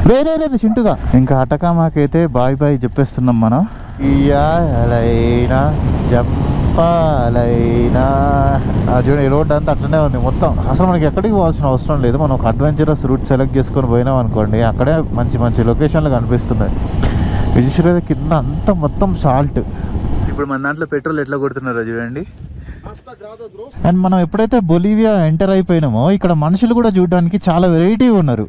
రే రే రే చింటుగా ఇంకా అటకామాకైతే bye bye చెప్పేస్తున్నాం మనం ఇయాలైనా జంపాలైనా ఆ చూడండి ఈ రోడ్ అంతా అట్లనే ఉంది మొత్తం అసలు మనకి ఎక్కడికి పోవాల్సిన అవసరం లేదు మనం ఒక అడ్వెంచరస్ రూట్ సెలెక్ట్ చేసుకొని పోయినాం అనుకోండి అక్కడే మంచి మంచి లొకేషన్లు కనిపిస్తున్నాయి విజయశ్రీ కింద అంతా మొత్తం సాల్ట్ ఇప్పుడు మన దాంట్లో పెట్రోల్ ఎట్లా కొడుతున్నారో చూడండి అండ్ మనం ఎప్పుడైతే బొలీవియా ఎంటర్ అయిపోయినామో ఇక్కడ మనుషులు కూడా చూడడానికి చాలా వెరైటీ ఉన్నారు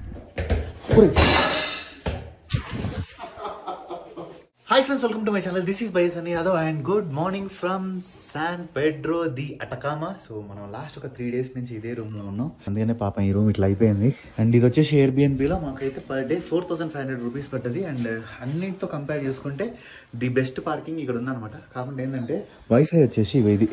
hi friends welcome to my channel this is బైస్ అని Yadav and good morning from San Pedro de Atacama so మనం లాస్ట్ ఒక త్రీ డేస్ నుంచి ఇదే రూమ్ లో ఉన్నాం అందుకనే పాపం ఈ రూమ్ ఇట్లా అయిపోయింది అండ్ ఇది వచ్చేసి ఎయిర్బిఎన్బిలో మాకైతే per day four thousand five hundred rupees పట్టది అండ్ అన్నిటితో కంపేర్ చేసుకుంటే ది బెస్ట్ పార్కింగ్ ఇక్కడ ఉందన్నమాట కాకుండా ఏంటంటే వైఫై వచ్చేసి ఇది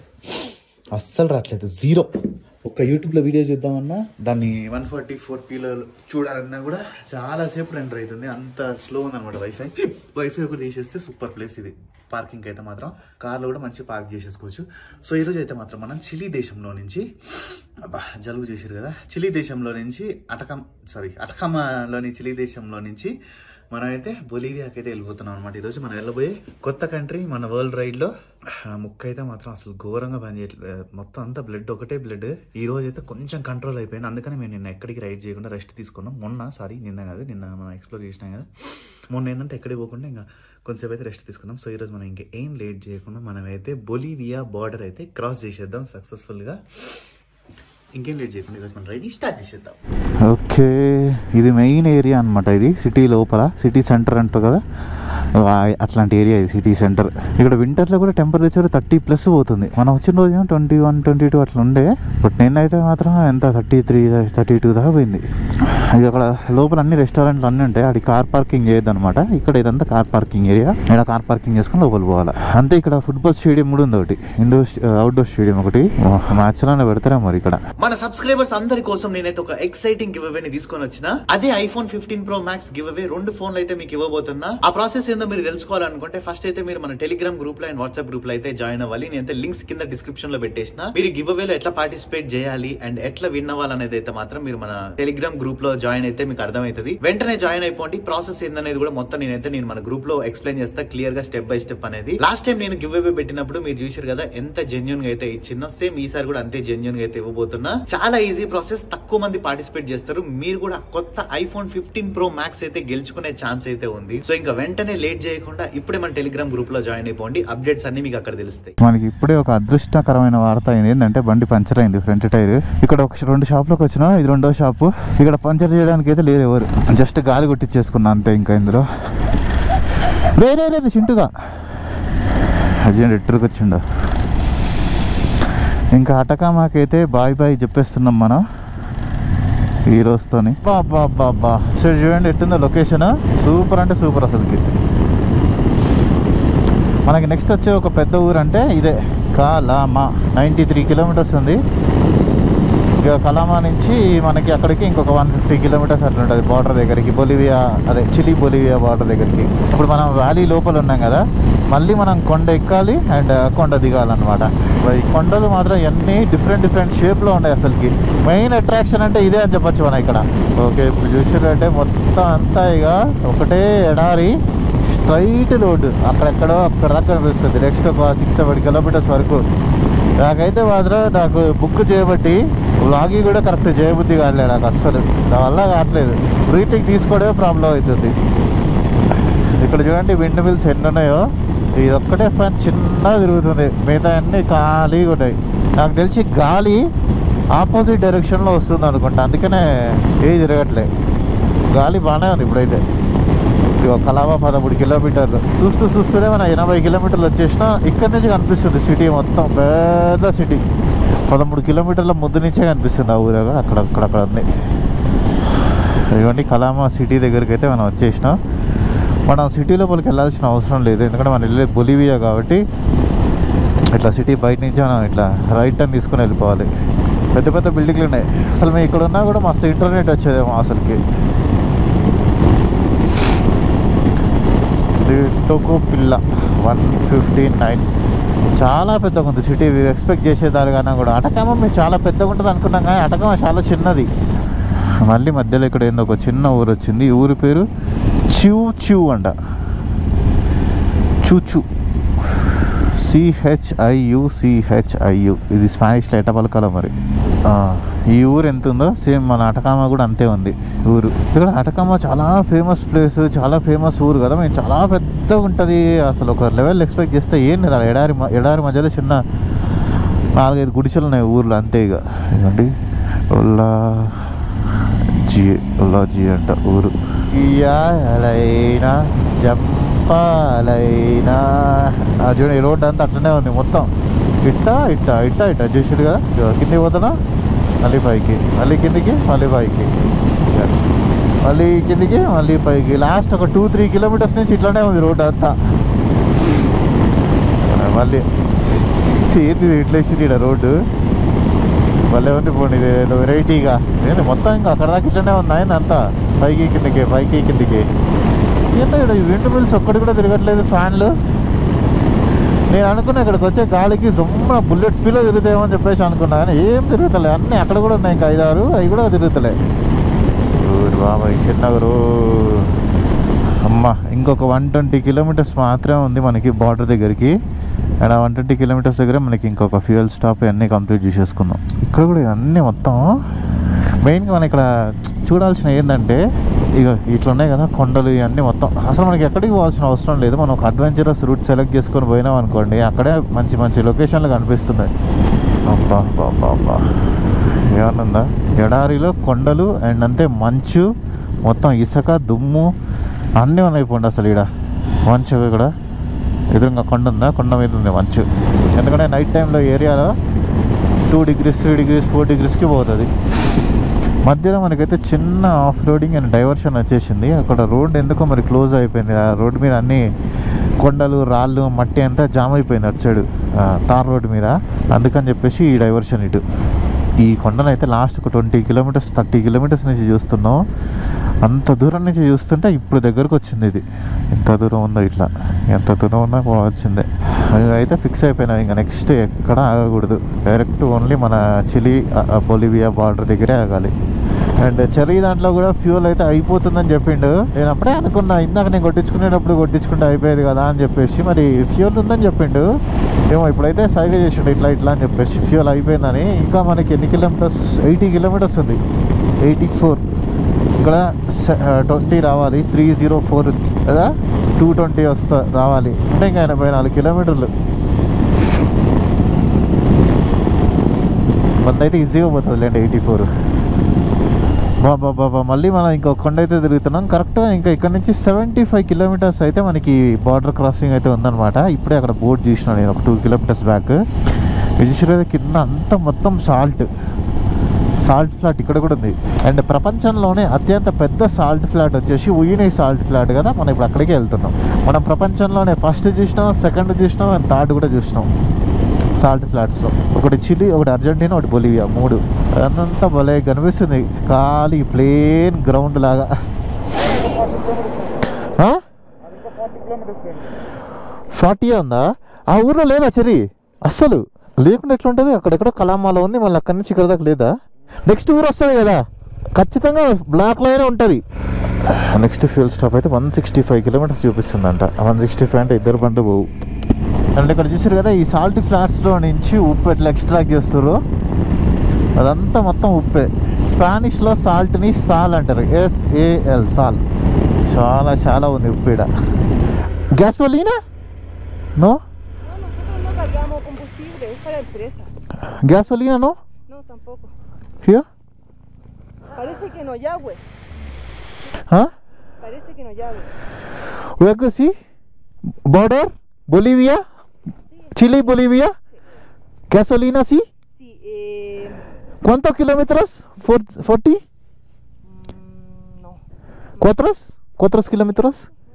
అస్సలు రావట్లేదు జీరో ఒక్క యూట్యూబ్లో వీడియో చూద్దామన్నా దాన్ని వన్ ఫార్టీ ఫోర్ పీలో చూడాలన్నా కూడా చాలాసేపు రెండర్ అవుతుంది అంత స్లో ఉందన్నమాట వైఫై వైఫై ఒకటి తీసేస్తే సూపర్ ప్లేస్ ఇది పార్కింగ్ అయితే మాత్రం కార్లో కూడా మంచి పార్క్ చేసేసుకోవచ్చు సో ఈరోజు అయితే మాత్రం మనం చిలీ దేశంలో నుంచి అబ్బా జలుబు చేశారు కదా చిలీ దేశంలో నుంచి అటకం సారీ అటకమాలోని చిలీ దేశంలో నుంచి మనం అయితే బొలీవియాకి అయితే వెళ్ళిపోతున్నాం అనమాట ఈరోజు మనం వెళ్ళబోయే కొత్త కంట్రీ మన వరల్డ్ రైడ్లో ముక్క అయితే మాత్రం అసలు ఘోరంగా పనిచేయట్లేదు మొత్తం అంతా బ్లడ్ ఒకటే బ్లడ్ ఈ రోజు అయితే కొంచెం కంట్రోల్ అయిపోయింది అందుకని మేము నిన్న ఎక్కడికి రైడ్ చేయకుండా రెస్ట్ తీసుకున్నాం మొన్న సారీ నిన్న కాదు నిన్న మనం ఎక్స్ప్లోర్ చేసినాం కదా మొన్న ఏంటంటే ఎక్కడికి పోకుండా ఇంకా కొంచెం అయితే రెస్ట్ తీసుకున్నాం సో ఈరోజు మనం ఇంకా ఏం లేట్ చేయకుండా మనం అయితే బొలీవియా బార్డర్ అయితే క్రాస్ చేసేద్దాం సక్సెస్ఫుల్గా ఇంకేం లేట్ చేయకుండా ఈరోజు మనం రైడింగ్ స్టార్ట్ చేసేద్దాం ఓకే ఇది మెయిన్ ఏరియా అనమాట ఇది సిటీ లోపల సిటీ సెంటర్ అంటారు కదా ఆ, అట్లాంటి ఏరియా ఇది సిటీ సెంటర్ ఇక్కడ వింటర్లో కూడా టెంపరేచర్ థర్టీ ప్లస్ పోతుంది మనం వచ్చిన రోజు ఏమో ట్వంటీ వన్ ట్వంటీ టూ అట్లా ఉండే బట్ నేనైతే మాత్రం ఎంత థర్టీ త్రీ థర్టీ టూ దాకా పోయింది ఇక అక్కడ లోపల అన్ని రెస్టారెంట్లు అన్నీ ఉంటాయి అది కార్ పార్కింగ్ చేయొద్దు అనమాట ఇక్కడ ఇదంతా కార్ పార్కింగ్ ఏరియా ఇక్కడ కార్ పార్కింగ్ చేసుకుని లోపల పోవాలి అంతే ఇక్కడ ఫుట్బాల్ స్టేడియం కూడా ఉంది ఒకటి ఇండోర్ అవుట్డోర్ స్టేడియం ఒకటి మ్యాచ్లోనే పెడతారా మరి ఇక్కడ మన సబ్స్క్రైబర్స్ అందరి కోసం నేనైతే ఒక ఎక్సైటింగ్ గివ్ అవే ని తీసుకొని వచ్చిన అదే iPhone fifteen pro max give away రెండు ఫోన్లు అయితే మీకు ఇవ్వబోతున్నా ఆ ప్రాసెస్ ఏందో మీరు తెలుసుకోవాలనుకుంటే ఫస్ట్ అయితే మీరు మన టెలిగ్రామ్ గ్రూప్ లో అండ్ వాట్సాప్ గ్రూప్ లో అయితే జాయిన్ అవ్వాలి నేనైతే లింక్స్ కింద డిస్క్రిప్షన్ లో పెట్టేసిన మీరు గివ్ అవేలో ఎట్లా పార్టిసిపేట్ చేయాలి అండ్ ఎట్లా విన్ అవ్వాలనేది అయితే మాత్రం మీరు మన టెలిగ్రామ్ గ్రూప్ లో జాయిన్ అయితే మీకు అర్థమవుతుంది వెంటనే జాయిన్ అయిపోండి ప్రాసెస్ ఏందనేది కూడా మొత్తం నేనైతే నేను మన గ్రూప్ లో ఎక్స్ప్లెయిన్ చేస్తా క్లియర్ గా స్టెప్ బై స్టెప్ అనేది లాస్ట్ టైం నేను గివ్ అవే పెట్టినప్పుడు మీరు చూసారు కదా ఎంత జెన్యున్ గా అయితే ఇచ్చిన్నో సేమ్ ఈసారి కూడా అంతే జెన్యున్ గా అయితే ఇవ్వబోతున్నా చాలా ఈజీ ప్రాసెస్ తక్కువ మంది పార్టిసిపేట్ చేస్తారు మీరు కూడా కొత్త ఐఫోన్ ఫిఫ్టీన్ ప్రో మ్యాక్స్ అయితే గెలుచుకునే ఛాన్స్ అయితే ఉంది సో ఇంకా వెంటనే లేట్ చేయకుండా ఇప్పుడే మన టెలిగ్రామ్ గ్రూప్ లో జాయిన్ అయిపోండి అప్డేట్స్ అన్ని మీకు అక్కడ తెలుస్తాయి మనకి ఇప్పుడే ఒక అదృష్టకరమైన వార్త అయింది ఏంటంటే బండి పంచర్ అయింది ఫ్రంట్ టైర్ ఇక్కడ ఒక రెండు షాప్లోకి వచ్చినా ఇది రెండో షాపు ఇక్కడ పంచర్ చేయడానికి అయితే లేరు ఎవరు జస్ట్ గాలి కొట్టించేసుకున్నా అంతే ఇంకా ఇందులో రే రే రే చింటుగా అర్జెంట్ ఎట్టుకు వచ్చిండు ఇంకా అటకామాకైతే బాయ్ బాయ్ చెప్పేస్తున్నాం మనం ఈ రోజుతోని బాబా బాబా సరే చూడండి ఎట్టుందో లొకేషన్ సూపర్ అంటే సూపర్ అసలుకి మనకి నెక్స్ట్ వచ్చే ఒక పెద్ద ఊరు అంటే ఇదే కలామా నైంటీ త్రీ కిలోమీటర్స్ ఉంది ఇక కలామా నుంచి మనకి అక్కడికి ఇంకొక వన్ ఫిఫ్టీ కిలోమీటర్స్ అట్లా ఉంటుంది బార్డర్ దగ్గరికి బొలివియా అదే చిలీ బొలివియా బార్డర్ దగ్గరికి ఇప్పుడు మనం వ్యాలీ లోపల ఉన్నాం కదా మళ్ళీ మనం కొండ ఎక్కాలి అండ్ కొండ దిగాలన్నమాట ఈ కొండలు మాత్రం అన్నీ డిఫరెంట్ డిఫరెంట్ షేప్లో ఉన్నాయి అసలుకి మెయిన్ అట్రాక్షన్ అంటే ఇదే అని చెప్పొచ్చు మనం ఇక్కడ ఓకే ఇప్పుడు చూసారంటే మొత్తం అంతా ఇక ఒకటే ఎడారి స్ట్రైట్ రోడ్డు అక్కడెక్కడో అక్కడ దాకా కనిపిస్తుంది నెక్స్ట్ ఒక సిక్స్ సెవెన్ కిలోమీటర్స్ వరకు నాకైతే మాత్రం నాకు బుక్ చేయబట్టి వ్లాగింగ్ కూడా కరెక్ట్ చేయబుద్ధి కాలేదు నాకు అస్సలు నా వల్ల కావట్లేదు బ్రీతింగ్ తీసుకోవడమే ప్రాబ్లం అవుతుంది ఇక్కడ చూడండి విండ్ మిల్స్ ఎన్ని ఉన్నాయో ఇది ఒక్కటే ఫ్యాన్ చిన్నగా తిరుగుతుంది మిగతా అన్నీ ఖాళీగా ఉన్నాయి నాకు తెలిసి గాలి ఆపోజిట్ డైరెక్షన్లో వస్తుంది అనుకుంటా అందుకనే ఏ తిరగట్లే గాలి బాగానే ఉంది ఇప్పుడైతే ఇదిగో కలావా పదమూడు కిలోమీటర్లు చూస్తూ చూస్తూనే మన ఎనభై కిలోమీటర్లు వచ్చేసిన ఇక్కడి నుంచి కనిపిస్తుంది సిటీ మొత్తం పెద్ద సిటీ పదమూడు కిలోమీటర్ల ముద్దు నుంచే కనిపిస్తుంది ఆ ఊరే అక్కడ అక్కడక్కడ ఉంది ఇవన్నీ కలామా సిటీ దగ్గరికి అయితే మనం వచ్చేసినాం మనం సిటీ లోపలికి వెళ్ళాల్సిన అవసరం లేదు ఎందుకంటే మనం వెళ్ళే బొలివియా కాబట్టి ఇట్లా సిటీ బయట నుంచి మనం ఇట్లా రైట్ టర్న్ తీసుకుని వెళ్ళిపోవాలి పెద్ద పెద్ద బిల్డింగ్లు ఉన్నాయి అసలు మేము ఇక్కడ ఉన్నా కూడా మస్తు ఇంటర్నెట్ వచ్చేదేమో అసలుకి టోకో పిల్ల వన్ ఫిఫ్టీ నైన్ చాలా పెద్దగా ఉంది సిటీ ఎక్స్పెక్ట్ చేసేదానికన్నా కూడా అటకామ మేము చాలా పెద్దగా ఉంటుంది అనుకున్నాం కానీ అటకామ చాలా చిన్నది మళ్ళీ మధ్యలో ఇక్కడ ఏందో ఒక చిన్న ఊరు వచ్చింది ఈ ఊరి పేరు చ్యూ చ్యూ అంట చూచు సిహెచ్ఐయు సిహెచ్ఐయు ఇది స్పానిష్లో ఎట పలకాల మరి ఆ, ఈ ఊరు ఎంత ఉందో సేమ్ మన అటకామా కూడా అంతే ఉంది ఊరు ఇక్కడ అటకామా చాలా ఫేమస్ ప్లేస్ చాలా ఫేమస్ ఊరు కదా మేము చాలా పెద్దగా ఉంటుంది అసలు ఒక లెవెల్ ఎక్స్పెక్ట్ చేస్తే ఏం లేదు ఆడ ఎడారి మ- ఎడారి మధ్యలో చిన్న నాలుగైదు గుడిసెలు ఉన్నాయి ఊర్లో అంతే ఇక ఇవ్వండి ఉల్లా జీ ఉల్లా జీ అంట ఊరు ఇయాలైనా జంపాలైనా ఆ చూడండి ఈ రోడ్ అంతా అట్లనే ఉంది మొత్తం ఇట్ట ఇట్ట ఇట్ట ఇట్ట చూసారు కదా ఇదిగో కిందికి పోతున్నా మళ్ళీ పైకి మళ్ళీ కిందికి మళ్ళీ పైకి ఇక. మళ్ళీ కిందికి మళ్ళీ పైకి లాస్ట్ ఒక టూ త్రీ కిలోమీటర్స్ నుంచి ఇట్లానే ఉంది రోడ్ అంతా మళ్ళీ ఏంటి ఇది ఇట్లా వేసింది ఈడ రోడ్డు భలే ఉంది పోండి ఇది ఏదో వెరైటీగా నేను మొత్తం ఇంకా అక్కడ దాకా ఇట్లనే ఉంది ఆయన అంతా పైకి కిందకి పైకి కిందకి ఏంటో ఇక్కడ ఈ విండ్ మిల్స్ ఒక్కటి కూడా తిరగట్లేదు ఫ్యాన్లు నేను అనుకున్నా ఇక్కడికి వచ్చే గాలికి సుమ్మన బుల్లెట్ స్పీడ్లో తిరుగుతాయేమో అని చెప్పేసి అనుకున్నా కానీ ఏం తిరుగుతలే అన్నీ అక్కడ కూడా ఉన్నాయి ఇంకా ఐదారు అవి కూడా తిరుగుతలే ఊరు బాబాయ్ చిన్నగరు అమ్మ ఇంకొక వన్ ట్వంటీ కిలోమీటర్స్ మాత్రమే ఉంది మనకి బార్డర్ దగ్గరికి అండ్ ఆ వన్ ట్వంటీ కిలోమీటర్స్ దగ్గర మనకి ఇంకొక ఫ్యూయల్ స్టాప్ అన్నీ కంప్లీట్ చేసేసుకుందాం ఇక్కడ కూడా అన్నీ మొత్తం మెయిన్గా మనం ఇక్కడ చూడాల్సిన ఏంటంటే ఇక ఇట్లా ఉన్నాయి కదా కొండలు ఇవన్నీ మొత్తం అసలు మనకి ఎక్కడికి పోవాల్సిన అవసరం లేదు మనం ఒక అడ్వెంచరస్ రూట్ సెలెక్ట్ చేసుకొని పోయినాం అనుకోండి అక్కడే మంచి మంచి లొకేషన్లు కనిపిస్తున్నాయి అబ్బా అబ్బా అబ్బా అబ్బా ఏమన్నుందా ఎడారిలో కొండలు అండ్ అంతే మంచు మొత్తం ఇసుక దుమ్ము అన్నీ ఉన్నాయి పోండి అసలు ఇక్కడ మంచు ఇక్కడ ఎదురుగా కొండ ఉందా కొండ మీద ఉంది మంచు ఎందుకంటే నైట్ టైంలో ఏరియాలో two degrees three degrees four డిగ్రీస్కి పోతుంది మధ్యలో మనకైతే చిన్న ఆఫ్ రోడింగ్ అండ్ డైవర్షన్ వచ్చేసింది అక్కడ రోడ్ ఎందుకో మరి క్లోజ్ అయిపోయింది ఆ రోడ్ మీద అన్ని కొండలు రాళ్ళు మట్టి అంతా జామ్ అయిపోయింది అటు సైడ్ ఆ, తార్ రోడ్ మీద అందుకని చెప్పేసి ఈ డైవర్షన్ ఇటు ఈ కొండను అయితే లాస్ట్ ఒక ట్వంటీ కిలోమీటర్స్ థర్టీ కిలోమీటర్స్ నుంచి చూస్తున్నాం అంత దూరం నుంచి చూస్తుంటే ఇప్పుడు దగ్గరకు వచ్చింది ఇది ఎంత దూరం ఉందో ఇట్లా ఎంత దూరం ఉన్నా పోవాల్సిందే అవి అయితే ఫిక్స్ అయిపోయినా ఇంకా నెక్స్ట్ ఎక్కడ ఆగకూడదు డైరెక్ట్ ఓన్లీ మన చిలీ బొలివియా బార్డర్ దగ్గరే ఆగాలి అండ్ చెరీ దాంట్లో కూడా ఫ్యూల్ అయితే అయిపోతుందని చెప్పిండు నేను అప్పుడే అనుకున్నా ఇందాక నేను కొట్టించుకునేటప్పుడు కొట్టించుకుంటే అయిపోయేది కదా అని చెప్పేసి మరి ఫ్యూల్ ఉందని చెప్పిండు ఏమో ఇప్పుడైతే సైకిల్ చేసిండు ఇట్లా ఇట్లా అని చెప్పేసి ఫ్యూల్ అయిపోయిందని ఇంకా మనకి ఎన్ని కిలోమీటర్స్ ఎయిటీ కిలోమీటర్స్ ఉంది ఎయిటీ ఫోర్ ఇక్కడ ట్వంటీ రావాలి త్రీ జీరో ఫోర్ ఉంది కదా టూ ట్వంటీ వస్తా రావాలి అంటే ఇంకా ఎనభై నాలుగు కిలోమీటర్లు కొంత అయితే ఈజీగా పోతుంది లేండి ఎయిటీ ఫోర్ బాబా బాబా మళ్ళీ మనం ఇంకో కొండ అయితే తిరుగుతున్నాం కరెక్ట్గా ఇంకా ఇక్కడ నుంచి సెవెంటీ ఫైవ్ కిలోమీటర్స్ అయితే మనకి బార్డర్ క్రాసింగ్ అయితే ఉందన్నమాట ఇప్పుడే అక్కడ బోర్డు చూసినా నేను ఒక టూ కిలోమీటర్స్ బ్యాక్ విజయశ్వర కింద అంతా మొత్తం సాల్ట్ సాల్ట్ ఫ్లాట్ ఇక్కడ కూడా ఉంది అండ్ ప్రపంచంలోనే అత్యంత పెద్ద సాల్ట్ ఫ్లాట్ వచ్చేసి ఉయినై సాల్ట్ ఫ్లాట్ కదా మనం ఇప్పుడు అక్కడికే వెళ్తున్నాం మనం ప్రపంచంలోనే ఫస్ట్ చూసినాం సెకండ్ చూసినాం అండ్ థర్డ్ కూడా చూసినాం సాల్ట్ ఫ్లాట్స్లో ఒకటి చిలీ ఒకటి అర్జెంటీనా ఒకటి బొలివియా మూడు అదంతా భలే కనిపిస్తుంది ఖాళీ ప్లేన్ గ్రౌండ్ లాగా ఫార్టీ ఉందా ఆ ఊర్లో లేదా చెరి అస్సలు లేకుండా ఎట్లా ఉంటుంది అక్కడెక్కడ కలామాలో ఉంది మళ్ళీ అక్కడి నుంచి ఇక్కడ దాకా లేదా నెక్స్ట్ ఊరు వస్తుంది కదా ఖచ్చితంగా బ్లాక్ లైన్ ఉంటుంది నెక్స్ట్ ఫ్యూల్ స్టాప్ అయితే వన్ సిక్స్టీ ఫైవ్ కిలోమీటర్స్ చూపిస్తుందంట వన్ సిక్స్టీ ఫైవ్ అంటే ఇద్దరు బండ్లు పోవు అండ్ ఇక్కడ చూసారు కదా ఈ సాల్ట్ ఫ్లాట్స్లో నుంచి ఉప్పు ఎట్లా ఎక్స్ట్రాక్ట్ చేస్తారు అదంతా మొత్తం ఉప్పే స్పానిష్లో సాల్ట్ని సాల్ అంటారు ఎస్ఏఎల్ సాల్ చాలా చాలా ఉంది ఉప్పు ఈడ గ్యాస్ వల్లీనా నో No, nosotros no cargamos combustible, es para empresa. గ్యాస్ వల్లీనా నో No, tampoco. Here Parece que no llave. Parece que no llave. Luego sí, border, Bolivia, Chile y Bolivia, gasolina sí, Sí, eh, ¿cuántos kilómetros? For- ¿40? mm, no. ¿Cuatro? ¿Cuatro kilómetros?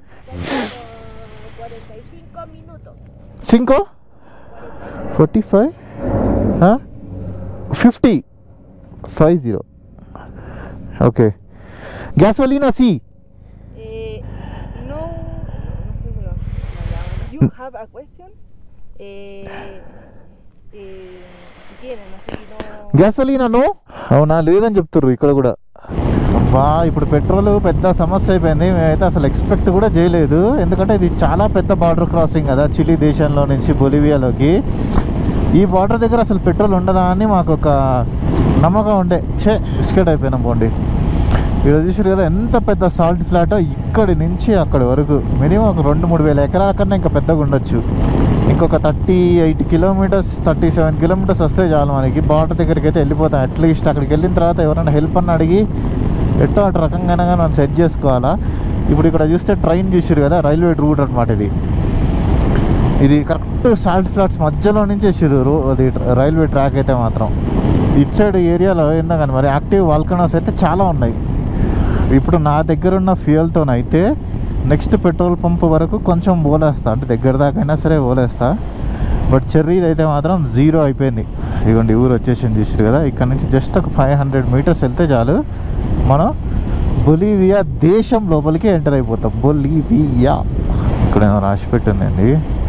45 minutos. ¿Cinco? ¿45? ¿Ah? 50? 50. Okay. Gasolina sí. Eh, no, no sé si lo- no llave. You have a question? Eh, eh, si tiene, no sé si no. గ్యాసోలీనాను అవునా లేదని చెప్తుర్రు ఇక్కడ కూడా బా ఇప్పుడు petrol పెద్ద సమస్య అయిపోయింది మేమైతే అసలు ఎక్స్పెక్ట్ కూడా చేయలేదు ఎందుకంటే ఇది చాలా పెద్ద బార్డర్ క్రాసింగ్ కదా చిలీ దేశంలో నుంచి బొలివియాలోకి ఈ బార్డర్ దగ్గర అసలు పెట్రోల్ ఉండదా అని మాకు ఒక నమ్మకం ఉండే చే బిస్కెట్ అయిపోయినాం పోండి ఇక్కడ చూసారు కదా ఎంత పెద్ద సాల్ట్ ఫ్లాటో ఇక్కడి నుంచి అక్కడి వరకు మినిమం ఒక రెండు మూడు వేల ఎకరాల కన్నా ఇంకా పెద్దగా ఉండొచ్చు ఇంకొక thirty eight kilometres thirty seven kilometres వస్తే చాలు మనకి బార్డర్ దగ్గరికి అయితే వెళ్ళిపోతాం అట్లీస్ట్ అక్కడికి వెళ్ళిన తర్వాత ఎవరైనా హెల్ప్ అని అడిగి ఎట్టో అటు రకంగా మనం సెట్ చేసుకోవాలా ఇప్పుడు ఇక్కడ చూస్తే ట్రైన్ చూసారు కదా రైల్వే రూట్ అనమాట ఇది ఇది కరెక్ట్ సాల్ట్ ఫ్లాట్స్ మధ్యలో నుంచి వేసారు రో అది రైల్వే ట్రాక్ అయితే మాత్రం ఇటు సైడ్ ఏరియాలో ఏందో కానీ మరి యాక్టివ్ వాల్కనోస్ అయితే చాలా ఉన్నాయి ఇప్పుడు నా దగ్గర ఉన్న ఫ్యూయల్తోనైతే నెక్స్ట్ పెట్రోల్ పంప్ వరకు కొంచెం పోలేస్తా అంటే దగ్గర దాకా అయినా సరే పోలేస్తా బట్ చెర్రీది అయితే మాత్రం జీరో అయిపోయింది ఇదిగోండి ఊరు వచ్చేసింది చూసారు కదా ఇక్కడ నుంచి జస్ట్ ఒక ఫైవ్ హండ్రెడ్ మీటర్స్ వెళ్తే చాలు మనం బొలీవియా దేశం లోపలికి ఎంటర్ అయిపోతాం బొలీవియా ఇక్కడ ఏమో రాసి పెట్టిందండి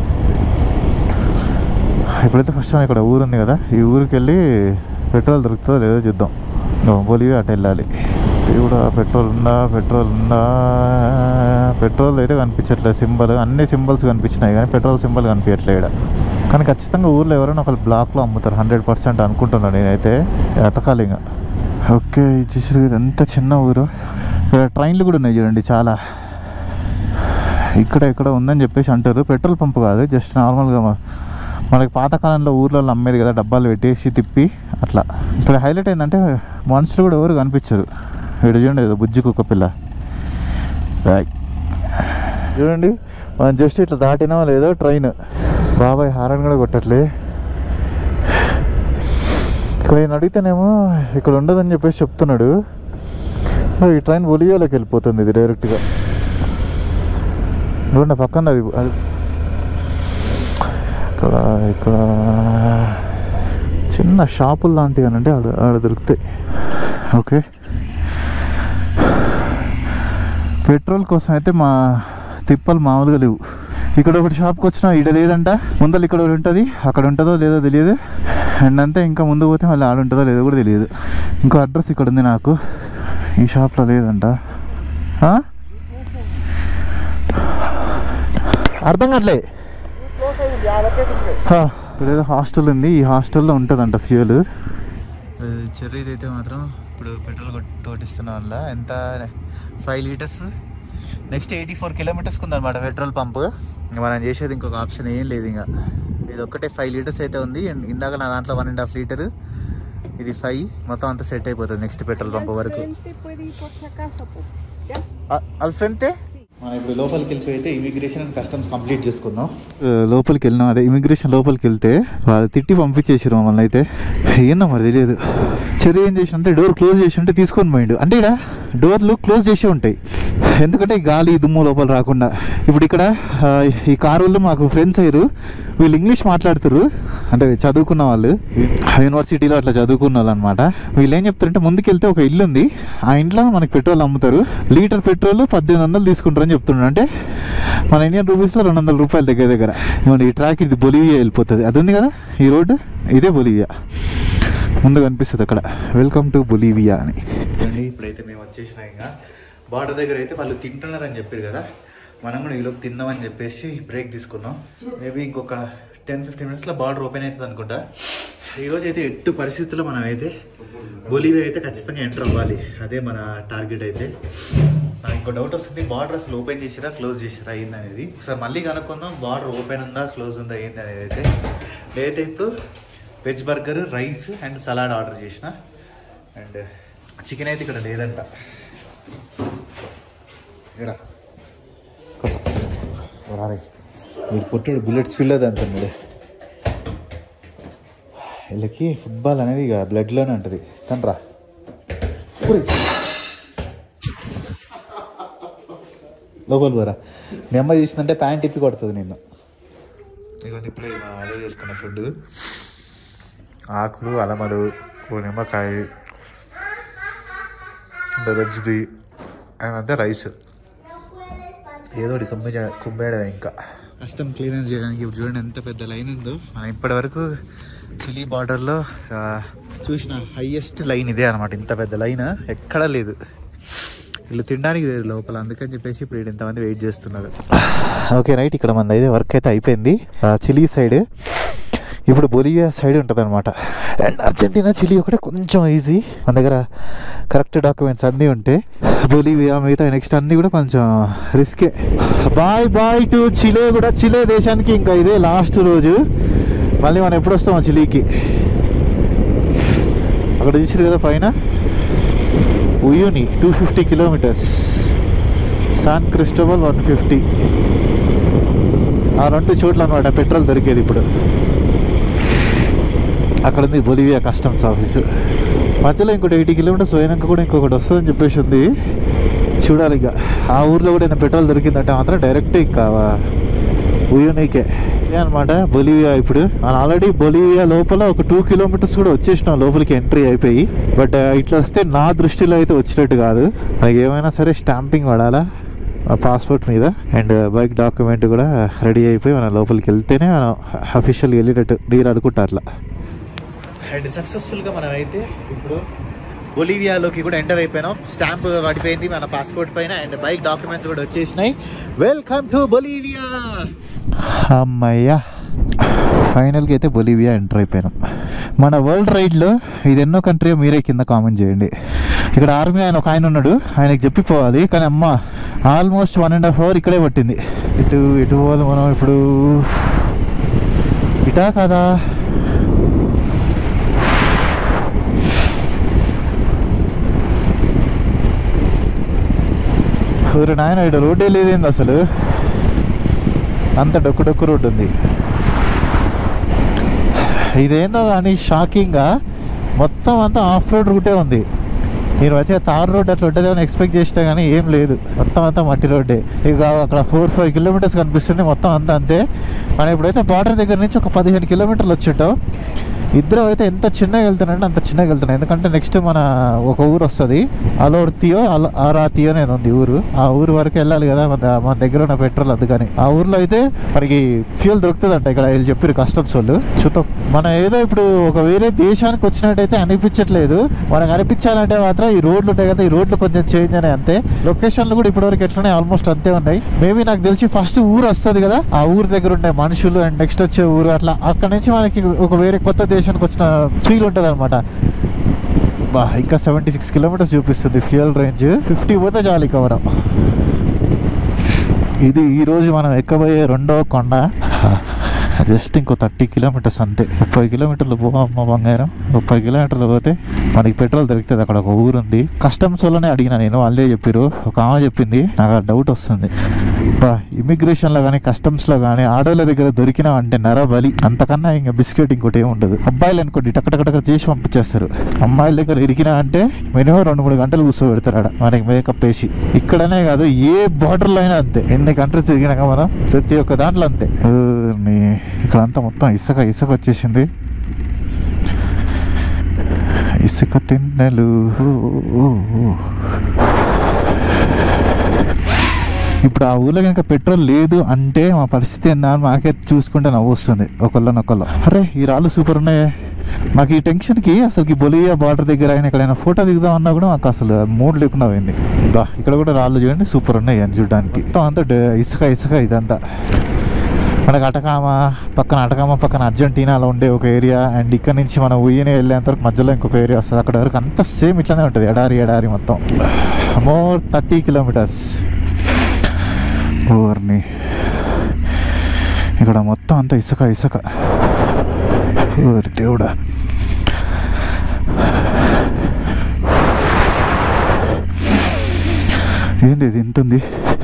ఇప్పుడైతే ఫస్ట్ మనం ఇక్కడ ఊరు ఉంది కదా ఈ ఊరికి వెళ్ళి పెట్రోల్ దొరుకుతుందో లేదో చూద్దాం ఓ, బొలివియా అటు వెళ్ళాలి కూడా పెట్రోల్ ఉందా పెట్రోల్ ఉందా పెట్రోల్ అయితే కనిపించట్లేదు సింబల్ అన్ని సింబల్స్ కనిపించినాయి కానీ పెట్రోల్ సింబల్ కనిపించట్లేదు ఈడ. కానీ ఖచ్చితంగా ఊర్లో ఎవరైనా ఒక బ్లాక్లో అమ్ముతారు హండ్రెడ్ పర్సెంట్ అనుకుంటున్నాను నేనైతే ఎతకాలి ఇంకా ఓకే ఇది చూసారు కదా ఎంత చిన్న ఊరు ఇక్కడ ట్రైన్లు కూడా ఉన్నాయి చూడండి చాలా ఇక్కడ ఇక్కడ ఉందని చెప్పేసి అంటారు పెట్రోల్ పంప్ కాదు జస్ట్ నార్మల్గా మ- మనకి పాతకాలంలో ఊర్లలో అమ్మేది కదా డబ్బాలు పెట్టేసి తిప్పి అట్లా ఇక్కడ హైలైట్ ఏంటంటే మనుషులు కూడా ఎవరు కనిపించరు ఇక్కడ చూడండి ఏదో బుజ్జి కుక్క పిల్ల రాయ్. చూడండి మనం జస్ట్ ఇట్లా దాటినా లేదో ట్రైన్ బాబాయ్ హారన్ కూడా కొట్టట్లే ఇక్కడ ఈయన అడిగితేనేమో ఇక్కడ ఉండదని చెప్పేసి చెప్తున్నాడు ఈ ట్రైన్ బొలియోలోకి వెళ్ళిపోతుంది ఇది డైరెక్ట్గా చూడండి పక్కన అది అది ఇక్కడ ఇక్కడ చిన్న షాపులు లాంటివి అని అంటే ఆడ ఆడ దొరుకుతాయి ఓకే పెట్రోల్ కోసం అయితే మా తిప్పలు మామూలుగా లేవు ఇక్కడ ఒకటి షాప్కి వచ్చినా ఈడ లేదంట ముందర ఇక్కడ ఒకటి ఉంటుంది అక్కడ ఉంటుందో లేదో తెలియదు అండ్ అంతే ఇంకా ముందు పోతే మళ్ళీ ఆడ ఉంటుందో లేదో కూడా తెలియదు ఇంకో అడ్రస్ ఇక్కడ ఉంది నాకు ఈ షాప్లో లేదంట ఆ? అర్థం కావట్లే హా, ఇక్కడ ఏదో హాస్టల్ ఉంది ఈ హాస్టల్లో ఉంటుందంట ఫ్యూయల్ చెర్రీది అయితే మాత్రం ఇప్పుడు పెట్రోల్ కొట్టిస్తున్న వల్ల ఎంత five litres next eighty four కిలోమీటర్స్కి ఉందన్నమాట పెట్రోల్ పంప్ ఇంకా మనం చేసేది ఇంకొక ఆప్షన్ ఏం లేదు ఇంకా ఇది ఒక్కటే ఫైవ్ లీటర్స్ అయితే ఉంది అండ్ ఇందాక నా దాంట్లో వన్ అండ్ హాఫ్ లీటర్ ఇది ఫైవ్ మొత్తం అంతా సెట్ అయిపోతుంది నెక్స్ట్ పెట్రోల్ పంప్ వరకు Frente puede ir por si acaso, pues. ¿Ya? అది ఫ్రంటే మనం ఇప్పుడు లోపలికి వెళ్ళిపోయి అయితే ఇమిగ్రేషన్ అండ్ కస్టమ్స్ కంప్లీట్ చేసుకుందాం లోపలికి వెళ్ళినాం అదే ఇమిగ్రేషన్ లోపలికి వెళ్తే వాళ్ళు తిట్టి పంపించేసారు మమ్మల్ని అయితే ఏందో మరి తెలియదు చెర్రీ ఏం చేసి అంటే డోర్ క్లోజ్ చేసి ఉంటే తీసుకొని పోయిండు అంటే ఇక్కడ డోర్లు క్లోజ్ చేసే ఉంటాయి ఎందుకంటే ఈ గాలి దుమ్ము లోపల రాకుండా ఇప్పుడు ఇక్కడ ఆ, ఈ కారు వాళ్ళు మాకు ఫ్రెండ్స్ అయ్యారు వీళ్ళు ఇంగ్లీష్ మాట్లాడుతారు అంటే చదువుకున్న వాళ్ళు యూనివర్సిటీలో అట్లా చదువుకున్న వాళ్ళు అనమాట వీళ్ళు ఏం చెప్తారంటే ముందుకెళ్తే ఒక ఇల్లు ఉంది ఆ ఇంట్లో మనకి పెట్రోల్ అమ్ముతారు లీటర్ పెట్రోల్ పద్దెనిమిది వందలు తీసుకుంటారని చెప్తున్నాడు అంటే మన ఇండియన్ రూపీస్లో రెండు వందల రూపాయల దగ్గర దగ్గర ఇవ్వండి ఈ ట్రాక్ ఇది బొలివియా వెళ్ళిపోతుంది అది ఉంది కదా ఈ రోడ్డు ఇదే బొలివియా ముందు కనిపిస్తుంది అక్కడ వెల్కమ్ టు బొలివియా అని ఇప్పుడైతే మేము వచ్చేసినా ఇంకా బార్డర్ దగ్గర అయితే వాళ్ళు తింటున్నారని చెప్పారు కదా మనం కూడా ఈలోపు తిందామని చెప్పేసి బ్రేక్ తీసుకున్నాం మేబీ ఇంకొక టెన్ ఫిఫ్టీన్ మినిట్స్లో బార్డర్ ఓపెన్ అవుతుంది అనుకుంటా ఈరోజు అయితే ఎట్టు పరిస్థితుల్లో మనం అయితే బొలివియా అయితే ఖచ్చితంగా ఎంటర్ అవ్వాలి అదే మన టార్గెట్ అయితే నాకు ఇంకో డౌట్ వస్తుంది బార్డర్ అసలు ఓపెన్ చేసిరా క్లోజ్ చేసిరా అయింది అనేది ఒకసారి మళ్ళీ కనుక్కుందాం బార్డర్ ఓపెన్ ఉందా క్లోజ్ ఉందా ఏంది అనేది అయితే నేనైతే ఇప్పుడు veg burger rice and salad order చేసిన అండ్ చికెన్ అయితే ఇక్కడ లేదంట ఏరా రారే మీరు పుట్టుడు బుల్లెట్స్ ఫిల్ అది అంటున్నాడు వీళ్ళకి ఫుట్బాల్ అనేది ఇక బ్లడ్లోనే ఉంటుంది తనరా లోపల పోరా మీ అమ్మ చూసిందంటే ప్యాంట్ ఇప్పి కొడుతుంది నిన్ను ఇక ఇప్పుడే ఆర్డర్ చేసుకున్న ఫుడ్ ఆకులు అలమలు ఓ నిమ్మకాయ వెజ్ది అండ్ అంతే రైస్ ఏదో ఒకటి కుమ్మే కుమ్మేయడమే ఇంకా కస్టమ్ క్లియరెన్స్ చేయడానికి ఇప్పుడు చూడండి ఎంత పెద్ద లైన్ ఉందో మనం ఇప్పటి వరకు చిలీ బార్డర్లో చూసిన హైయెస్ట్ లైన్ ఇదే అనమాట ఇంత పెద్ద లైన్ ఎక్కడా లేదు వీళ్ళు తినడానికి వేరు లోపల అందుకని చెప్పేసి ఇప్పుడు ఈడ ఇంతమంది వెయిట్ చేస్తున్నారు ఓకే రైట్ ఇక్కడ మన అయితే వర్క్ అయితే అయిపోయింది చిలీ సైడ్ ఇప్పుడు బొలివియా సైడ్ ఉంటుంది అనమాట అండ్ అర్జెంటీనా చిలీ ఒకటే కొంచెం ఈజీ మన దగ్గర కరెక్ట్ డాక్యుమెంట్స్ అన్నీ ఉంటే బొలివియా మిగతా నెక్స్ట్ అన్నీ కూడా కొంచెం రిస్కే బాయ్ బాయ్ టు చిలే కూడా చిలే దేశానికి ఇంకా ఇదే లాస్ట్ రోజు మళ్ళీ మనం ఎప్పుడు వస్తాం చిలీకి అక్కడ చూసారు కదా పైన Uyuni two fifty kilometres San Cristobal one fifty ఆ రెండు చోట్ల అనమాట పెట్రోల్ దొరికేది ఇప్పుడు అక్కడ ఉంది బొలివియా కస్టమ్స్ ఆఫీసు మధ్యలో ఇంకోటి ఎయిటీ కిలోమీటర్స్ పోయినాక కూడా ఇంకొకటి వస్తుందని చెప్పేసి ఉంది చూడాలి ఇక ఆ ఊర్లో కూడా ఏమైనా పెట్రోల్ దొరికిందంటే మాత్రం డైరెక్ట్ ఇంకా ఉయోనీకే ఇదే అనమాట బొలివియా ఇప్పుడు మనం ఆల్రెడీ బొలివియా లోపల ఒక టూ కిలోమీటర్స్ కూడా వచ్చేసినాం లోపలికి ఎంట్రీ అయిపోయి బట్ ఇట్లా వస్తే నా దృష్టిలో అయితే వచ్చినట్టు కాదు మనకి ఏమైనా సరే స్టాంపింగ్ పడాలా పాస్పోర్ట్ మీద అండ్ బైక్ డాక్యుమెంట్ కూడా రెడీ అయిపోయి మనం లోపలికి వెళ్తేనే మనం అఫీషియల్గా వెళ్ళేటట్టు డీల్ అనుకుంటారు అట్లా అండ్ సక్సెస్ఫుల్గా మనం అయితే ఇప్పుడు బొలీవియాలోకి కూడా ఎంటర్ అయిపోయినాం స్టాంప్ పడిపోయింది మన పాస్పోర్ట్ పైన అండ్ బైక్ డాక్యుమెంట్స్ కూడా వచ్చేసినాయి వెల్కమ్ టు బొలీవియా అమ్మయ్యా ఫైనల్గా అయితే బొలీవియా ఎంటర్ అయిపోయినాం మన వరల్డ్ రైడ్లో ఇది ఎన్నో కంట్రీ మీరే కింద కామెంట్ చేయండి ఇక్కడ ఆర్మీ ఆయన ఒక ఆయన ఉన్నాడు ఆయనకి చెప్పిపోవాలి కానీ అమ్మ almost one and half hour ఇక్కడే పట్టింది ఇటు ఇటు పోవాలి మనం ఇప్పుడు ఇటా కదా ఊరు నాయన ఇక్కడ రోడ్డే లేదేంది అసలు అంత డొక్కు డొక్కు రోడ్డు ఉంది ఇదేందో కానీ షాకింగ్గా మొత్తం అంతా ఆఫ్ రోడ్ రూటే ఉంది నేను వచ్చే తార్ రోడ్ అట్లా ఉంటుందేమో ఎక్స్పెక్ట్ చేసినా కానీ ఏం లేదు మొత్తం అంతా మట్టి రోడ్డే ఇక అక్కడ ఫోర్ ఫైవ్ కిలోమీటర్స్ కనిపిస్తుంది మొత్తం అంతా అంతే మనం ఇప్పుడైతే బార్డర్ దగ్గర నుంచి ఒక పదిహేను కిలోమీటర్లు వచ్చింటాం ఇద్దరు అయితే ఎంత చిన్నగా వెళ్తున్నారంటే అంత చిన్నగా వెళ్తున్నాయి ఎందుకంటే నెక్స్ట్ మన ఒక ఊరు వస్తుంది అలోర్తియో అల ఆరాతియో అనేది ఉంది ఊరు ఆ ఊరు వరకు వెళ్ళాలి కదా మన మన దగ్గర ఉన్న పెట్రోల్ అందుకని ఆ ఊర్లో అయితే మనకి ఫ్యూల్ దొరుకుతుందంట ఇక్కడ వీళ్ళు చెప్పారు కస్టమ్స్ వాళ్ళు చూద్దాం మనం ఏదో ఇప్పుడు ఒక వేరే దేశానికి వచ్చినట్టయితే అనిపించట్లేదు మనకు అనిపించాలంటే మాత్రం ఈ రోడ్లు ఉంటాయి కదా ఈ రోడ్లు కొంచెం చేంజ్ అనే అంతే లొకేషన్లు కూడా ఇప్పటివరకు ఎట్లున్నాయి ఆల్మోస్ట్ అంతే ఉన్నాయి మేబీ నాకు తెలిసి ఫస్ట్ ఊరు వస్తుంది కదా ఆ ఊరు దగ్గర ఉండే మనుషులు అండ్ నెక్స్ట్ వచ్చే ఊరు అట్లా అక్కడ నుంచి మనకి ఒక వేరే కొత్త దేశానికి వచ్చిన ఫీల్ ఉంటుంది అనమాట బా ఇంకా సెవెంటీ సిక్స్ కిలోమీటర్స్ చూపిస్తుంది ఫ్యూయల్ రేంజ్ ఫిఫ్టీ పోతే చాలు ఇక మనం ఇది ఈరోజు మనం ఎక్కబోయే రెండవ కొండ జస్ట్ ఇంకో థర్టీ కిలోమీటర్స్ అంతే ముప్పై కిలోమీటర్లు పోవమ్మ బంగారం ముప్పై కిలోమీటర్లు పోతే మనకి పెట్రోల్ దొరుకుతుంది అక్కడ ఒక ఊరు ఉంది కస్టమ్స్ వల్లనే అడిగిన నేను వాళ్ళే చెప్పారు ఒక ఆమె చెప్పింది నాకు ఆ డౌట్ వస్తుంది బా ఇమిగ్రేషన్లో కానీ కస్టమ్స్లో కానీ ఆడోళ్ళ దగ్గర దొరికినా అంటే నరబలి అంతకన్నా ఇంకా బిస్కెట్ ఇంకోటి ఏమి ఉండదు అబ్బాయిలు అనుకోండి టక్కటక్కట చేసి పంపించేస్తారు అమ్మాయిల దగ్గర ఇరికినా అంటే మినిమం రెండు మూడు గంటలు కూర్చోబెడతారు ఆడ మనకి మేకప్ వేసి ఇక్కడనే కాదు ఏ బార్డర్లో అయినా అంతే ఎన్ని కంట్రీస్ తిరిగినాక మనం ప్రతి ఒక్క దాంట్లో అంతే ఊరిని ఇక్కడ అంతా మొత్తం ఇసుక ఇసుక వచ్చేసింది ఇసుక తిన్నెలు ఊ, ఊ, ఊ. ఇప్పుడు ఆ ఊర్లో కనుక పెట్రోల్ లేదు అంటే మా పరిస్థితి ఏందా అని మాకే చూసుకుంటే నవ్వు వస్తుంది ఒకళ్ళనొకళ్ళు అరే ఈ రాళ్ళు సూపర్ ఉన్నాయే మాకు ఈ టెన్షన్కి అసలు బొలివియా బార్డర్ దగ్గర అయినా ఎక్కడైనా ఫోటో దిగుదాం అన్నా కూడా మాకు అసలు మూడ్ లేకుండా పోయింది బా ఇక్కడ కూడా రాళ్ళు చూడండి సూపర్ ఉన్నాయి అని చూడడానికి మొత్తం అంతా డ- ఇసుక ఇసుక ఇదంతా మనకు అటకామ పక్కన అటకామ పక్కన అర్జెంటీనాలో ఉండే ఒక ఏరియా అండ్ ఇక్కడ నుంచి మనం ఉయ్యని వెళ్ళేంత వరకు మధ్యలో ఇంకొక ఏరియా వస్తుంది అక్కడ వరకు అంతా సేమ్ ఇట్లానే ఉంటుంది ఎడారి ఎడారి మొత్తం మోర్ థర్టీ కిలోమీటర్స్ ఓర్ని ఇక్కడ మొత్తం అంతా ఇసుక ఇసుక ఓరి దేవుడా ఏంది ఇది ఇంత ఉంది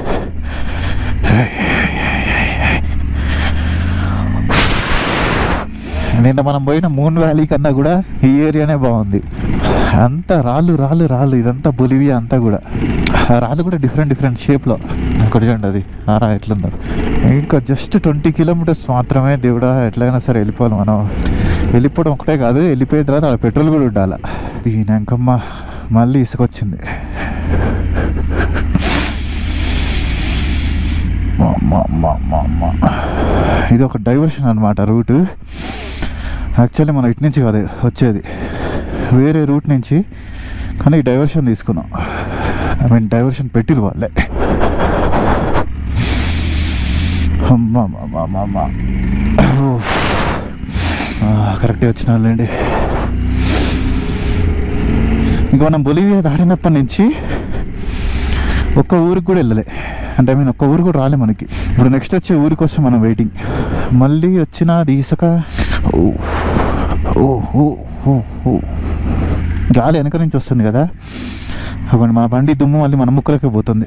నిన్న మనం పోయిన మూన్ వ్యాలీ కన్నా కూడా ఈ ఏరియానే బాగుంది అంతా రాళ్ళు రాళ్ళు రాళ్ళు ఇదంతా బొలివియా అంతా కూడా ఆ రాళ్ళు కూడా డిఫరెంట్ డిఫరెంట్ షేప్లో ఒకటి చూడండి అది ఆ రా ఎట్లుందో ఇంకా జస్ట్ ట్వంటీ కిలోమీటర్స్ మాత్రమే దేవుడా ఎట్లయినా సరే వెళ్ళిపోవాలి మనం వెళ్ళిపోవడం ఒకటే కాదు వెళ్ళిపోయిన తర్వాత అక్కడ పెట్రోల్ కూడా ఉండాలి దీని ఇంకమ్మ మళ్ళీ ఇసుకొచ్చింది మా, మా, మా, మా, మా. ఇది ఒక డైవర్షన్ అనమాట రూట్ యాక్చువల్లీ మనం ఇటు నుంచి కాదు వచ్చేది వేరే రూట్ నుంచి కానీ డైవర్షన్ తీసుకున్నాం ఐ మీన్ డైవర్షన్ పెట్టిరు వాళ్ళే అమ్మ అమ్మ అమ్మ అమ్మ కరెక్ట్గా వచ్చిన వాళ్ళండి ఇంకా మనం బొలివియా దాటినప్పటి నుంచి ఒక్క ఊరికి కూడా వెళ్ళలే అంటే ఐ మీన్ ఒక్క ఊరు కూడా రాలే మనకి ఇప్పుడు నెక్స్ట్ వచ్చే ఊరి కోసం మనం వెయిటింగ్ మళ్ళీ వచ్చిన అది ఇసుక ఓ ఓ ఓ ఓ ఓ గాలి వెనక నుంచి వస్తుంది కదా అవ్వండి మన బండి దుమ్ము మళ్ళీ మన ముక్కలకే పోతుంది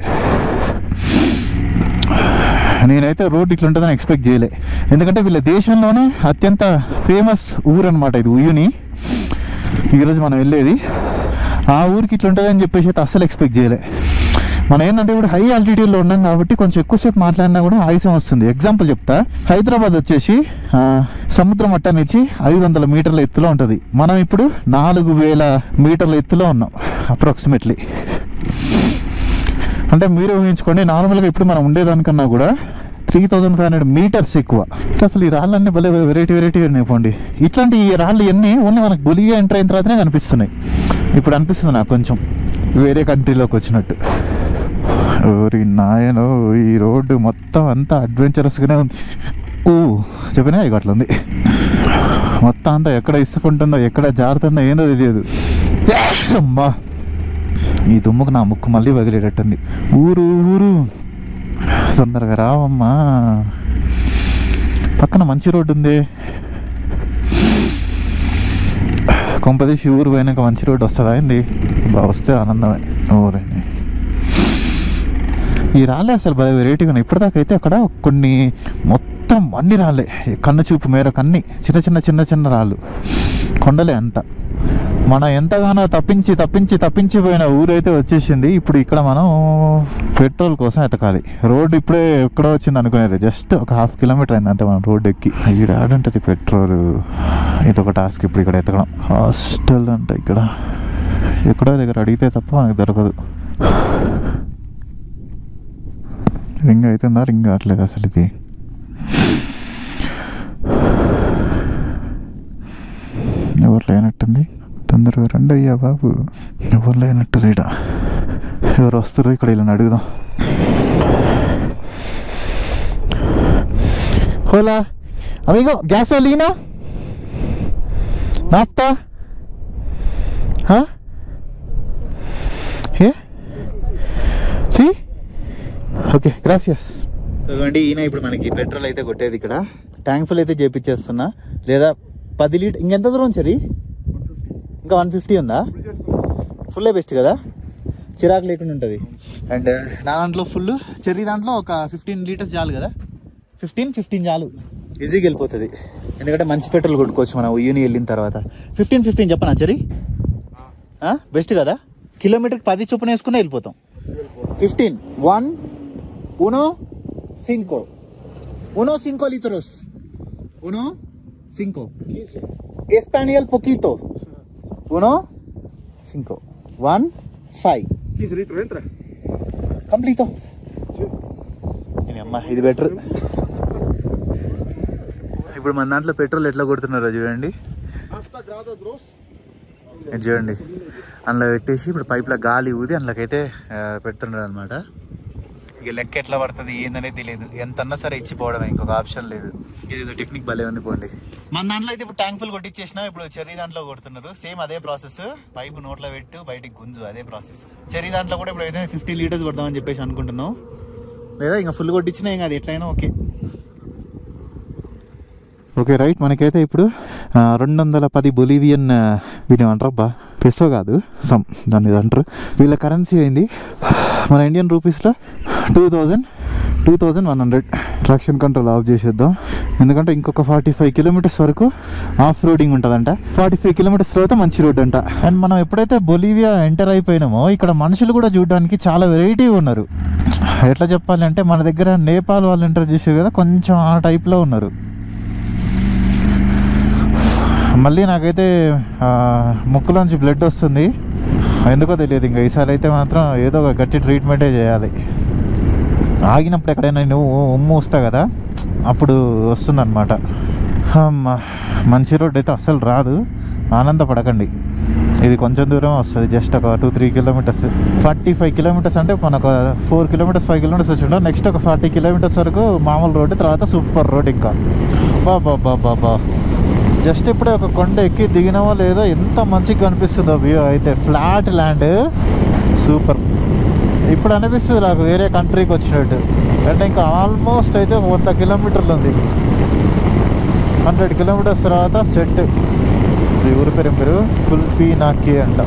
నేనైతే రోడ్ ఇట్లా ఉంటుందని ఎక్స్పెక్ట్ చేయలే ఎందుకంటే వీళ్ళ దేశంలోనే అత్యంత ఫేమస్ ఊరు అనమాట ఇది ఉయ్యుని ఈరోజు మనం వెళ్ళేది ఆ ఊరికి ఇట్లా ఉంటుందని చెప్పేసి అయితే అస్సలు ఎక్స్పెక్ట్ చేయలే మనం ఏంటంటే ఇప్పుడు హై ఆల్టిట్యూడ్లో ఉన్నాం కాబట్టి కొంచెం ఎక్కువసేపు మాట్లాడినా కూడా ఆయుసం వస్తుంది ఎగ్జాంపుల్ చెప్తా హైదరాబాద్ వచ్చేసి ఆ, సముద్ర మట్టం నుంచి ఐదు వందల మీటర్ల ఎత్తులో ఉంటుంది మనం ఇప్పుడు నాలుగు వేల మీటర్ల ఎత్తులో ఉన్నాం అప్రాక్సిమేట్లీ అంటే మీరు ఊహించుకోండి నార్మల్గా ఇప్పుడు మనం ఉండేదానికన్నా కూడా three thousand five hundred metres ఎక్కువ ఇంకా అసలు ఈ రాళ్ళన్నీ భలే వెరైటీ వెరైటీగా ఉన్నాయి పోండి ఇట్లాంటి ఈ రాళ్ళు ఇవన్నీ ఓన్లీ మనకు బొలివియా ఎంటర్ అయిన తర్వాతనే కనిపిస్తున్నాయి ఇప్పుడు అనిపిస్తుంది నాకు కొంచెం వేరే కంట్రీలోకి వచ్చినట్టు ఓరి నాయనో ఈ రోడ్డు మొత్తం అంతా అడ్వెంచరస్గానే ఉంది ఓ చెప్పినా ఇక అట్లా ఉంది మొత్తం అంతా ఎక్కడ ఇసుకుంటుందో ఎక్కడ జారుతుందో ఏందో తెలియదు అమ్మా ఈ దుమ్ముకు నా ముక్కు మళ్ళీ వదిలేటట్టుంది ఊరు ఊరు తొందరగా రావమ్మా పక్కన మంచి రోడ్డు ఉంది కొంపదీసి ఊరు పోయినాక మంచి రోడ్డు వస్తుందా ఏంది బాగా వస్తే ఆనందమే ఊరండి ఈ రాళ్ళే అసలు భలే వెరైటీగా ఉన్నాయి ఇప్పటిదాకా అయితే అక్కడ కొన్ని మొత్తం అన్ని రాళ్ళే కన్ను చూపు మేరకు అన్ని చిన్న చిన్న చిన్న చిన్న రాళ్ళు కొండలే అంతా మనం ఎంతగానో తప్పించి తప్పించి తప్పించిపోయిన ఊరైతే వచ్చేసింది ఇప్పుడు ఇక్కడ మనం పెట్రోల్ కోసం ఎతకాలి రోడ్డు ఇప్పుడే ఎక్కడో వచ్చింది అనుకునేది జస్ట్ ఒక హాఫ్ కిలోమీటర్ అయింది అంతే మనం రోడ్డు ఎక్కి ఇక్కడ ఆడుంటుంది పెట్రోల్ ఇది ఒక టాస్క్ ఇప్పుడు ఇక్కడ ఎతకడం హాస్టల్ అంట ఇక్కడ ఎక్కడో దగ్గర అడిగితే తప్ప మనకు దొరకదు రింగ్ అవుతుందా రింగ్ కావట్లేదు అసలు ఇది ఎవరు లేనట్టుంది తొందరగా రండి అయ్యా బాబు ఎవరు లేనట్టు రీడ ఎవరు వస్తారు ఇక్కడ ఇలా అడుగుదాం హోలా అమిగో గ్యాస్ లీనా నాప్తా ఏ సి ఓకే గ్రాసియస్ ఇదిగోండి ఈయన ఇప్పుడు మనకి పెట్రోల్ అయితే కొట్టేది ఇక్కడ ట్యాంక్ ఫుల్ అయితే చేపించేస్తున్నా లేదా పది లీటర్ ఇంకెంత దూరం సరి ఇంకా వన్ ఫిఫ్టీ ఉందా ఫుల్లే బెస్ట్ కదా చిరాకు లేకుండా ఉంటుంది అండ్ నా దాంట్లో ఫుల్ చెర్రీ దాంట్లో ఒక ఫిఫ్టీన్ లీటర్స్ చాలు కదా ఫిఫ్టీన్ ఫిఫ్టీన్ చాలు ఈజీగా వెళ్ళిపోతుంది ఎందుకంటే మంచి పెట్రోల్ కొట్టుకోవచ్చు మనం ఉయ్యూని వెళ్ళిన తర్వాత ఫిఫ్టీన్ ఫిఫ్టీన్ చెప్పనా చెరీ బెస్ట్ కదా కిలోమీటర్కి పది చొప్పున వేసుకుని వెళ్ళిపోతాం ఫిఫ్టీన్ వన్ ఉనో సింకో ఉనో సింకో లిటరోస్ ఉనో సింకో ఎస్పానియల్ పొకీతో ఉనో సింకో వన్ ఫైవ్ 15 litros entra. కంప్లీతో అమ్మ ఇది బెటర్ ఇప్పుడు మన దాంట్లో పెట్రోల్ ఎట్లా కొడుతున్నారో చూడండి Hasta grado gross. ఇది చూడండి అందులో పెట్టేసి ఇప్పుడు పైప్లో గాలి ఊది అందులోకైతే ఆ, పెడుతున్నాడు అనమాట ఇక లెక్క ఎట్లా పడుతుంది ఏందనేది తెలియదు ఎంత అన్నా సరే ఇచ్చిపోవడమే ఇంకొక ఆప్షన్ లేదు ఇది టెక్నిక్ భలే ఉంది పోండి మన దాంట్లో అయితే ఇప్పుడు ట్యాంక్ ఫుల్ కొట్టించేసినా ఇప్పుడు చెర్రీ దాంట్లో కొడుతున్నారు సేమ్ అదే ప్రాసెస్ పైపు నోట్లో పెట్టు బయటికి గుంజు అదే ప్రాసెస్ చెర్రీ దాంట్లో కూడా ఇప్పుడు అయితే ఫిఫ్టీ లీటర్స్ కొడదామని చెప్పేసి అనుకుంటున్నాం లేదా ఇంకా ఫుల్ కొట్టించినా ఇంకా అది ఎట్లయినా ఓకే ఓకే రైట్ మనకైతే ఇప్పుడు ఆ, రెండు వందల పది బొలివియన్ ఆ, వీటిని అంటారు బా పెసో కాదు సమ్ దాన్ని ఇది అంటారు వీళ్ళ కరెన్సీ అయింది మన ఇండియన్ రూపీస్లో two thousand two thousand one hundred traction control off చేసేద్దాం ఎందుకంటే ఇంకొక ఫార్టీ ఫైవ్ కిలోమీటర్స్ వరకు ఆఫ్ రోడింగ్ ఉంటుందంట ఫార్టీ ఫైవ్ కిలోమీటర్స్ తర్వాత మంచి రోడ్ అంట అండ్ మనం ఎప్పుడైతే బొలీవియా ఎంటర్ అయిపోయినామో ఇక్కడ మనుషులు కూడా చూడడానికి చాలా వెరైటీ ఉన్నారు ఎట్లా చెప్పాలి అంటే మన దగ్గర నేపాల్ వాళ్ళు ఎంటర్ చేసారు కదా కొంచెం ఆ టైప్లో ఉన్నారు మళ్ళీ నాకైతే ఆ, ముక్కులోంచి బ్లడ్ వస్తుంది ఎందుకో తెలియదు ఇంకా ఈసారి అయితే మాత్రం ఏదో ఒక గట్టి ట్రీట్మెంటే చేయాలి ఆగినప్పుడు ఎక్కడైనా నువ్వు ఉమ్ము వస్తా కదా అప్పుడు వస్తుందన్నమాట అమ్మా మంచి రోడ్ అయితే అస్సలు రాదు ఆనందపడకండి ఇది కొంచెం దూరం వస్తుంది జస్ట్ ఒక two three kilometres forty five kilometres అంటే మనకు ఫోర్ కిలోమీటర్స్ ఫైవ్ కిలోమీటర్స్ వచ్చిండ నెక్స్ట్ ఒక ఫార్టీ కిలోమీటర్స్ వరకు మామూలు రోడ్డు తర్వాత సూపర్ రోడ్ ఇంకా బాబా బాబా బా జస్ట్ ఇప్పుడే ఒక కొండ ఎక్కి దిగినామో లేదో ఎంత మంచిగా కనిపిస్తుందో వ్యూ అయితే ఫ్లాట్ ల్యాండ్ సూపర్ ఇప్పుడు అనిపిస్తుంది నాకు వేరే కంట్రీకి వచ్చినట్టు అంటే ఇంకా ఆల్మోస్ట్ అయితే ఒక వంద కిలోమీటర్లు ఉంది హండ్రెడ్ కిలోమీటర్స్ తర్వాత సెట్ ఈ ఊరి పేరు ఏం పేరు కుల్పీ నాకి అంట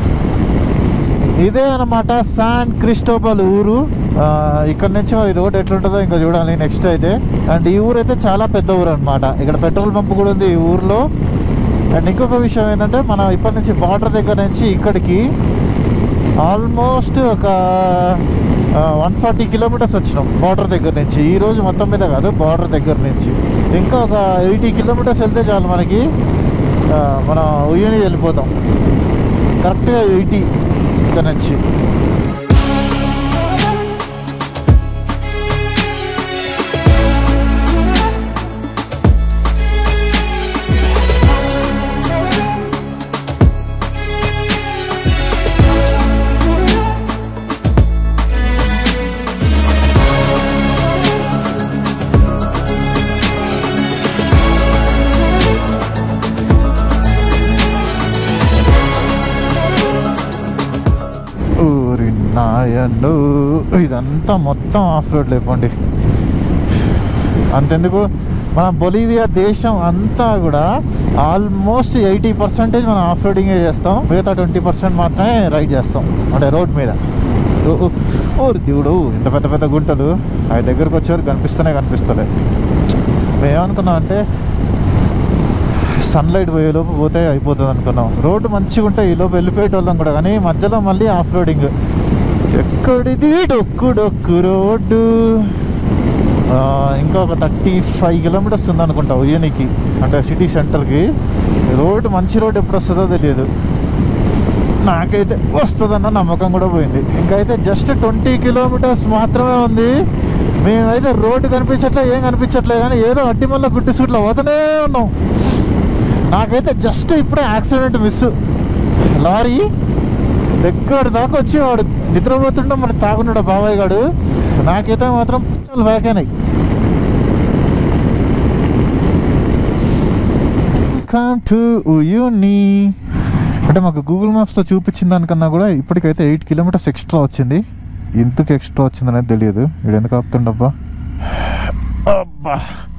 ఇదే అన్నమాట శాన్ క్రిస్టోబల్ ఊరు ఆ, ఇక్కడ నుంచి మరి రోడ్ ఎట్లుంటుందో ఇంకా చూడాలి నెక్స్ట్ అయితే అండ్ ఈ ఊరు అయితే చాలా పెద్ద ఊరు అనమాట ఇక్కడ పెట్రోల్ పంప్ కూడా ఉంది ఈ ఊర్లో అండ్ ఇంకొక విషయం ఏంటంటే మనం ఇప్పటి నుంచి బార్డర్ దగ్గర నుంచి ఇక్కడికి ఆల్మోస్ట్ ఒక వన్ ఫార్టీ కిలోమీటర్స్ వచ్చినాం బార్డర్ దగ్గర నుంచి ఈ రోజు మొత్తం మీద కాదు బార్డర్ దగ్గర నుంచి ఇంకా ఒక ఎయిటీ కిలోమీటర్స్ వెళ్తే చాలు మనకి ఆ, మనం ఉయ్యని వెళ్ళిపోతాం కరెక్ట్గా ఎయిటీ ఇక్కడ నుంచి ఊరి నాయను ఇదంతా మొత్తం ఆఫ్ రోడ్ లేపండి అంతెందుకు మన బొలీవియా దేశం అంతా కూడా ఆల్మోస్ట్ ఎయిటీ పర్సెంటేజ్ మనం ఆఫ్ రోడింగే చేస్తాం మిగతా ట్వంటీ పర్సెంట్ మాత్రమే రైడ్ చేస్తాం అంటే రోడ్ మీద ఓ, ఓ, ఓరి దేవుడు ఇంత పెద్ద పెద్ద గుంటలు అవి దగ్గరకు వచ్చేవారు కనిపిస్తూనే కనిపిస్తలే మేమనుకున్నాం అంటే సన్లైట్ పోయేలోపు పోతే అయిపోతుంది అనుకున్నాం రోడ్డు మంచిగా ఉంటే ఈ లోపు వెళ్ళిపోయేటోళ్ళం కూడా కానీ మధ్యలో మళ్ళీ ఆఫ్ రోడింగ్ ఎక్కడిది డొక్కు డొక్కు రోడ్డు ఆ, ఇంకా ఒక థర్టీ ఫైవ్ కిలోమీటర్స్ ఉంది అనుకుంటా ఉయ్యనికి అంటే సిటీ సెంటర్కి రోడ్డు మంచి రోడ్ ఎప్పుడు వస్తుందో తెలియదు నాకైతే వస్తుందన్న నమ్మకం కూడా పోయింది ఇంకైతే జస్ట్ ట్వంటీ కిలోమీటర్స్ మాత్రమే ఉంది మేమైతే రోడ్డు కనిపించట్లే ఏం కనిపించట్లే కానీ ఏదో అడ్డి మళ్ళీ గుడ్డి సూట్లో పోతూనే ఉన్నాం నాకైతే జస్ట్ ఇప్పుడే యాక్సిడెంట్ మిస్ లారీ దగ్గర దాకా వచ్చి వాడు నిద్రపోతుంటే మరి తాగున్నాడు బాబాయ్ గాడు నాకైతే మాత్రం చాలా వేకైనాయి టు ఉయుని అంటే మాకు గూగుల్ మ్యాప్స్లో చూపించిన దానికన్నా కూడా ఇప్పటికైతే ఎయిట్ కిలోమీటర్స్ ఎక్స్ట్రా వచ్చింది ఎందుకు ఎక్స్ట్రా వచ్చింది అనేది తెలియదు ఇక్కడ ఎందుకు ఆపుతుండబ్బా అబ్బా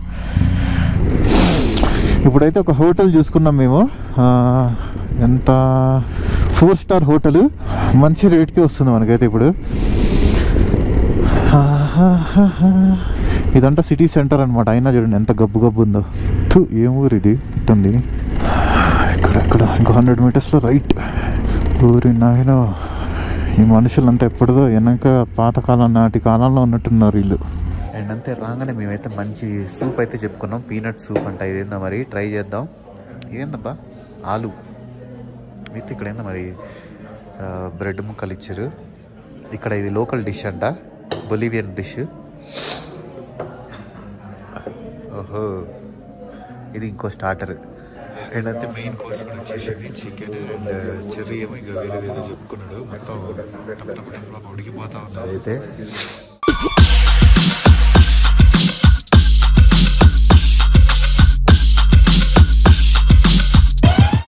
ఇప్పుడైతే ఒక హోటల్ చూసుకున్నాం మేము ఆ, ఎంత ఫోర్ స్టార్ హోటల్ మంచి రేట్కి వస్తుంది మనకైతే ఇప్పుడు ఇదంతా సిటీ సెంటర్ అనమాట అయినా చూడండి ఎంత గబ్బు గబ్బు ఉందో థు, ఏం ఊరు ఇది ఇట్టుంది ఇక్కడ ఇక్కడ ఇంకో హండ్రెడ్ మీటర్స్లో రైట్ ఊరి నాయన ఈ మనుషులంతా ఎప్పుడుదో వెనక పాతకాలం నాటి కాలంలో ఉన్నట్టున్నారు వీళ్ళు అండ్ అంతే రాగానే మేమైతే మంచి సూప్ అయితే చెప్పుకున్నాం పీనట్ సూప్ అంట ఇదేందా మరి ట్రై చేద్దాం ఇదేందబ్బా ఆలు విత్ ఇక్కడ ఏందా మరి ఆ, బ్రెడ్ ముక్కలు ఇచ్చారు ఇక్కడ ఇది లోకల్ డిష్ అంట బొలివియన్ డిష్ ఓహో ఇది ఇంకో స్టార్టర్ అండ్ అయితే మెయిన్ కోర్స్ కూడా వచ్చేసింది చికెన్ అండ్ చెర్రీ ఏమో ఇంకా వేరే ఏదో చెప్పుకున్నాడు మొత్తం టప్ టప్ టప్ టప్ ఉడికిపోతా ఉంది అదైతే